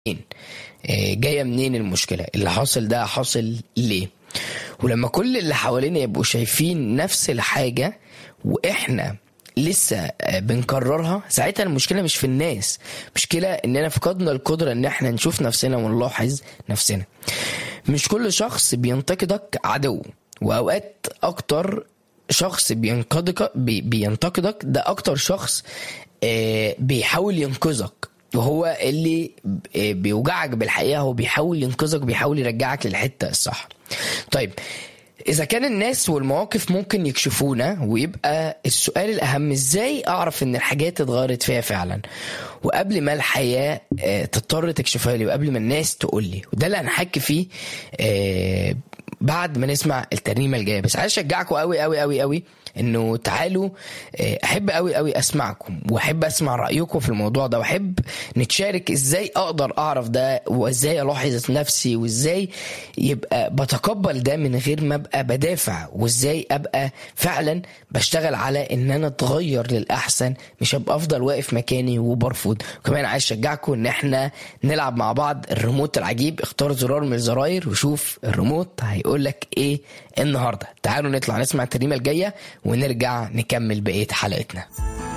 آه، جايه منين المشكله اللي حاصل ده حاصل ليه ولما كل اللي حوالينا يبقوا شايفين نفس الحاجه واحنا لسه آه، بنكررها ساعتها المشكله مش في الناس مشكله اننا فقدنا القدره ان احنا نشوف نفسنا ونلاحظ نفسنا مش كل شخص بينتقدك عدو واوقات اكتر شخص بينتقدك بي بينتقدك ده اكتر شخص آه، بيحاول ينقذك وهو اللي آه، بيوجعك بالحقيقه هو بيحاول ينقذك بيحاول يرجعك للحته الصح طيب اذا كان الناس والمواقف ممكن يكشفونا ويبقى السؤال الاهم ازاي اعرف ان الحاجات اتغيرت فيها فعلا وقبل ما الحياه آه، تضطر تكشفها لي وقبل ما الناس تقول لي وده اللي هنحكي فيه آه، بعد ما نسمع الترنيمه الجايه بس عايز اشجعكم قوي قوي قوي قوي انه تعالوا آه، احب قوي قوي اسمعكم واحب اسمع رايكم في الموضوع ده واحب نتشارك ازاي اقدر اعرف ده وازاي الاحظ نفسي وازاي يبقى بتقبل ده من غير ما ابقى بدافع وازاي ابقى فعلا بشتغل على ان انا اتغير للاحسن مش ابقى افضل واقف مكاني وبرفض وكمان عايز اشجعكم ان احنا نلعب مع بعض الريموت العجيب اختار زرار من الزراير وشوف الريموت هيقول لك ايه النهارده تعالوا نطلع نسمع الترنيمه الجايه ونرجع نكمل بقيه حلقتنا